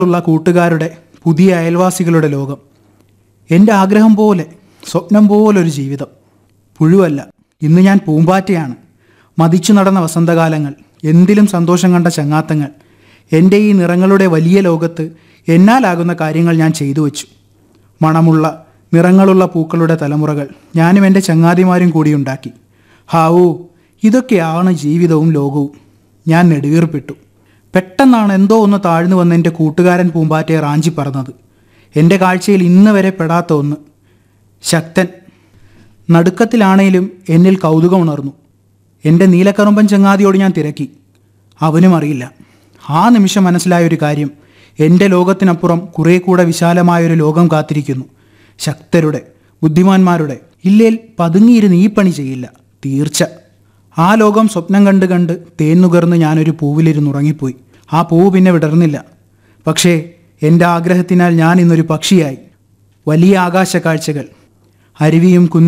ഉള്ള കൂട്ടുകാരുടെ പുതിയ അയൽവാസികളുടെ ലോകം എൻ്റെ ആഗ്രഹം പോലെ സ്വപ്നം പോലൊരു ജീവിതം പുഴുവല്ല ഇന്ന് ഞാൻ പൂമ്പാറ്റയാണ് മതിച്ചു നടന്ന വസന്തകാലങ്ങൾ എന്തിലും സന്തോഷം കണ്ട ചങ്ങാത്തങ്ങൾ എൻ്റെ ഈ നിറങ്ങളുടെ വലിയ ലോകത്ത് എന്നാലാകുന്ന കാര്യങ്ങൾ ഞാൻ ചെയ്തു വച്ചു മണമുള്ള നിറങ്ങളുള്ള പൂക്കളുടെ തലമുറകൾ ഞാനും എൻ്റെ ചങ്ങാതിമാരും കൂടി ഉണ്ടാക്കി ഹാവൂ ഇതൊക്കെയാണ് ജീവിതവും ലോകവും ഞാൻ നെടുവീർപ്പിട്ടു പെട്ടെന്നാണ് എന്തോ ഒന്ന് താഴ്ന്നു വന്ന് എൻ്റെ കൂട്ടുകാരൻ പൂമ്പാറ്റയെ റാഞ്ചി പറഞ്ഞത് എൻ്റെ കാഴ്ചയിൽ ഇന്ന് വരെ പെടാത്ത ഒന്ന് ശക്തൻ നടുക്കത്തിലാണേലും എന്നിൽ കൗതുകം ഉണർന്നു എൻ്റെ നീലക്കറുമ്പൻ ചങ്ങാതിയോട് ഞാൻ തിരക്കി അവനും അറിയില്ല ആ നിമിഷം മനസ്സിലായ ഒരു കാര്യം എൻ്റെ ലോകത്തിനപ്പുറം കുറേ കൂടെ വിശാലമായൊരു ലോകം കാത്തിരിക്കുന്നു ശക്തരുടെ ബുദ്ധിമാന്മാരുടെ ഇല്ലേൽ പതുങ്ങിയിരുന്ന് ഈ പണി ചെയ്യില്ല തീർച്ച ആ ലോകം സ്വപ്നം കണ്ട് കണ്ട് തേന്നുകർന്ന് ഞാനൊരു പൂവിലിരുന്ന് ഉറങ്ങിപ്പോയി ആ പൂവ് പിന്നെ വിടർന്നില്ല പക്ഷേ എൻ്റെ ആഗ്രഹത്തിനാൽ ഞാൻ ഇന്നൊരു പക്ഷിയായി വലിയ ആകാശ കാഴ്ചകൾ അരുവിയും കുന്നും